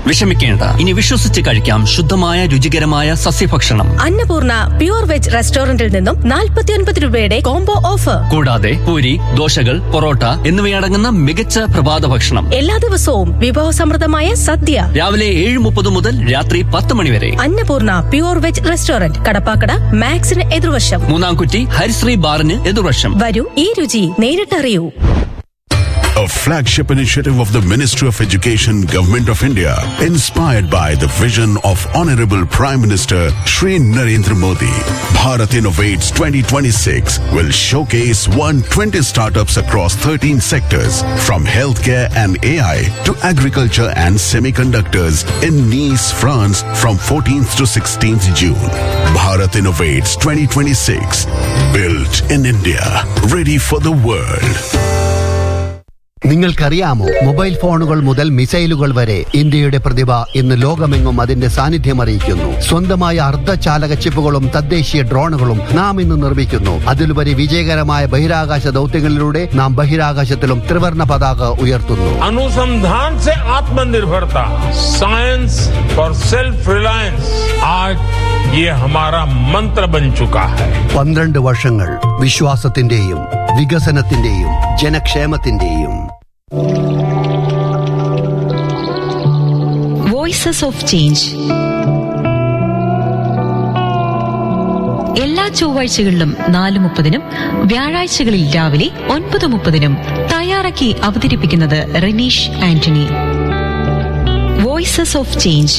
വിഷമിക്കേണ്ട ഇനി വിശ്വസിച്ച് കഴിക്കാം ശുദ്ധമായ രുചികരമായ സസ്യഭക്ഷണം അന്നപൂർണ പ്യൂർ വെജ് റെസ്റ്റോറന്റിൽ നിന്നും 49 രൂപയുടെ കോംബോ ഓഫർ കൂടാതെ പൂരി ദോശകൾ പൊറോട്ട എന്നിവയടങ്ങുന്ന മികച്ച പ്രഭാത ഭക്ഷണം എല്ലാ ദിവസവും വിഭവസമൃദ്ധമായ സദ്യ രാവിലെ ഏഴ് മുപ്പത് മുതൽ രാത്രി പത്ത് മണി വരെ Annapoorna pure veg restaurant Kadappakada മാക്സിന് എതിർവശം മൂന്നാംകുറ്റി ഹരിശ്രീ ബാറിന് എതിർവശം വരൂ ഈ രുചി നേരിട്ടറിയൂ A flagship initiative of the Ministry of Education, Government of India, inspired by the vision of Honorable Prime Minister Shri Narendra Modi. Bharat Innovates 2026 will showcase 120 startups across 13 sectors, from healthcare and AI to agriculture and semiconductors in Nice, France from 14th to 16th June. Bharat Innovates 2026, built in India, ready for the world. നിങ്ങൾക്കറിയാമോ mobile ഫോണുകൾ മുതൽ മിസൈലുകൾ വരെ ഇന്ത്യയുടെ പ്രതിഭ ഇന്ന് ലോകമെങ്ങും അതിന്റെ സാന്നിധ്യം അറിയിക്കുന്നു സ്വന്തമായ അർദ്ധചാലക ചിപ്പുകളും തദ്ദേശീയ ഡ്രോണുകളും നാം ഇന്ന് നിർമ്മിക്കുന്നു അതിലുപരി വിജയകരമായ ബഹിരാകാശ ദൗത്യങ്ങളിലൂടെ നാം ബഹിരാകാശത്തിലും ത്രിവർണ പതാക ഉയർത്തുന്നു अनुसंधान से आत्मनिर्भरता साइंस फॉर सेल्फ रिलायंस आज ये हमारा मंत्र बन चुका है പന്ത്രണ്ട് വർഷങ്ങൾ വിശ്വാസത്തിന്റെയും വികസനത്തിന്റെയും ജനക്ഷേമത്തിന്റെയും വോയിസസ് ഓഫ് ചേഞ്ച് എല്ലാ ചൊവ്വാഴ്ചകളിലും നാല് മുപ്പതിനും വ്യാഴാഴ്ചകളിൽ രാവിലെ ഒൻപത് മുപ്പതിനും തയ്യാറാക്കി അവതരിപ്പിക്കുന്നത് Raneesh Antony voices of change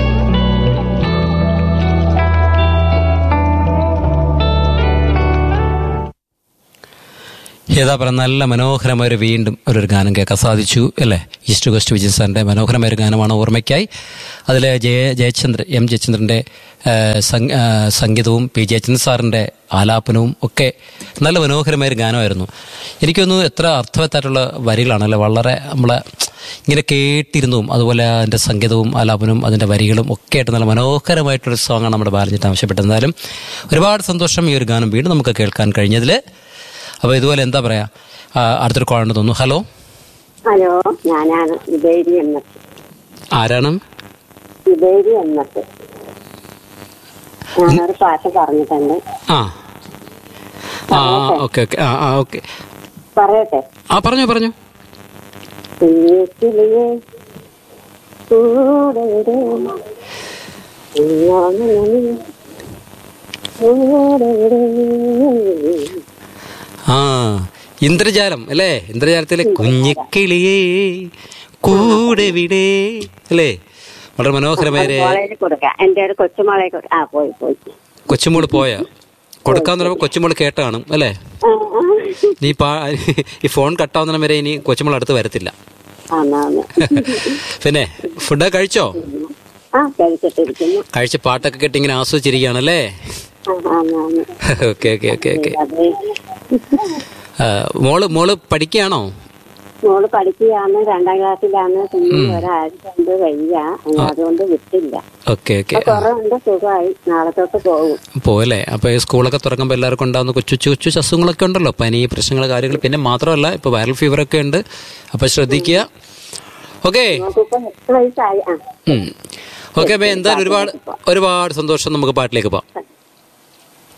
ഏതാ പറയുക നല്ല മനോഹരമായ ഒരു വീണ്ടും ഒരു ഗാനം കേൾക്കാൻ സാധിച്ചു അല്ലേ ഈസ്റ്റ് വെസ്റ്റ് വിജയൻ സാറിൻ്റെ മനോഹരമായ ഒരു ഗാനമാണ് ഓർമ്മയ്ക്കായി അതിൽ ജയ ജയചന്ദ്രൻ എം ജയചന്ദ്രൻ്റെ ആ, സം- ആ, സംഗീതവും പി ജയചന്ദ്രൻ സാറിൻ്റെ ആലാപനവും ഒക്കെ നല്ല മനോഹരമായ ഒരു ഗാനമായിരുന്നു എനിക്കൊന്നു എത്ര അർത്ഥവത്തായിട്ടുള്ള വരികളാണല്ലേ വളരെ നമ്മളെ ഇങ്ങനെ കേട്ടിരുന്നതും അതുപോലെ അതിൻ്റെ സംഗീതവും ആലാപനവും അതിൻ്റെ വരികളും ഒക്കെ ആയിട്ട് നല്ല മനോഹരമായിട്ടൊരു സോങ്ങാണ് നമ്മുടെ ബാലഞ്ചിട്ട് ആവശ്യപ്പെട്ടത് എന്നാലും ഒരുപാട് സന്തോഷം ഈ ഒരു ഗാനം വീണ്ടും നമുക്ക് കേൾക്കാൻ കഴിഞ്ഞതിൽ അപ്പോൾ ഇതുപോലെ എന്താ പറയാ ആ, അടുത്തൊരു കോളുണ്ട് തോന്നുന്നു ഹലോ ഹലോ ഞാനാണ് ഇബേരി എന്നത് ആരാണ് ഇബേരി എന്നത് ഞാനൊരു പാട്ട് പറഞ്ഞിട്ടുണ്ട് ആ ആ ഓക്കെ ഓക്കെ ആ ആ ഓക്കെ പറയട്ടെ ആ പറഞ്ഞോ പറഞ്ഞോ കുഞ്ഞിക്കിളിയെ കൂടെ വിടൂ. കുഞ്ഞോമനമേ, കൂടെ വിടൂ. ആ ഇന്ദ്രജാലം അല്ലേ ഇന്ദ്രജാലത്തിലെ കുഞ്ഞിക്കിളിയേ കൂടെ വിടേ അല്ലേ വളരെ മനോഹരമായ ഒരു മോളേല് കൊടുക്കാം എന്റെ ഒരു കൊച്ചുമോളെ കൊടുക്കാം ആ പോയി പോയി കൊച്ചുമോള് പോയ കൊടുക്കാന്ന് പറയുമ്പോൾ കൊച്ചുമോള് കേട്ട കാണും അല്ലേ ആ, ആ. നീ പാ ഈ ഫോൺ കട്ടാവുന്ന വരെ ഇനി കൊച്ചുമോൾ അടുത്ത് വരത്തില്ല ആന്നാന്ന്. പിന്നെ ഫുഡൊക്കെ കഴിച്ചോ ആ കഴിച്ചിട്ടിരിക്കുന്നു കഴിച്ച പാട്ടൊക്കെ കേട്ട് ഇങ്ങനെ ആസ്വദിച്ചിരിക്കുകയാണല്ലേ ആ, ആന്നാന്ന്. ഓക്കെ ഓക്കെ ഓക്കെ ഓക്കെ അതെ മോള് മോള് പഠിക്കുകയാണോ മോള് പഠിക്കുകയാണ് രണ്ടാം ക്ലാസ്സിലാണ് പിന്നെ ഒരാഴ്ച കൊണ്ട് വയ്യ അതുകൊണ്ട് വിട്ടില്ല ഓക്കെ ഓക്കെ ഇപ്പൊ കുറവുണ്ട് സുഖമായി നാളെ തൊട്ട് പോകും പോയല്ലേ അപ്പൊ ഈ സ്കൂളൊക്കെ തുറക്കുമ്പോൾ എല്ലാവർക്കും ഉണ്ടാകുന്ന കൊച്ചു കൊച്ചു കൊച്ചു അസുഖങ്ങളൊക്കെ ഉണ്ടല്ലോ പനി പ്രശ്നങ്ങൾ കാര്യങ്ങൾ പിന്നെ മാത്രമല്ല ഇപ്പൊ വൈറൽ ഫീവർ ഒക്കെ ഉണ്ട് അപ്പൊ ശ്രദ്ധിക്കുക ഓക്കെ നമുക്കിപ്പോ എട്ട് വയസ്സായി ആ ഓക്കെ അപ്പൊ എന്തായാലും ഒരുപാട് ഒരുപാട് സന്തോഷം നമുക്ക് പാട്ടിലേക്ക് പോവാം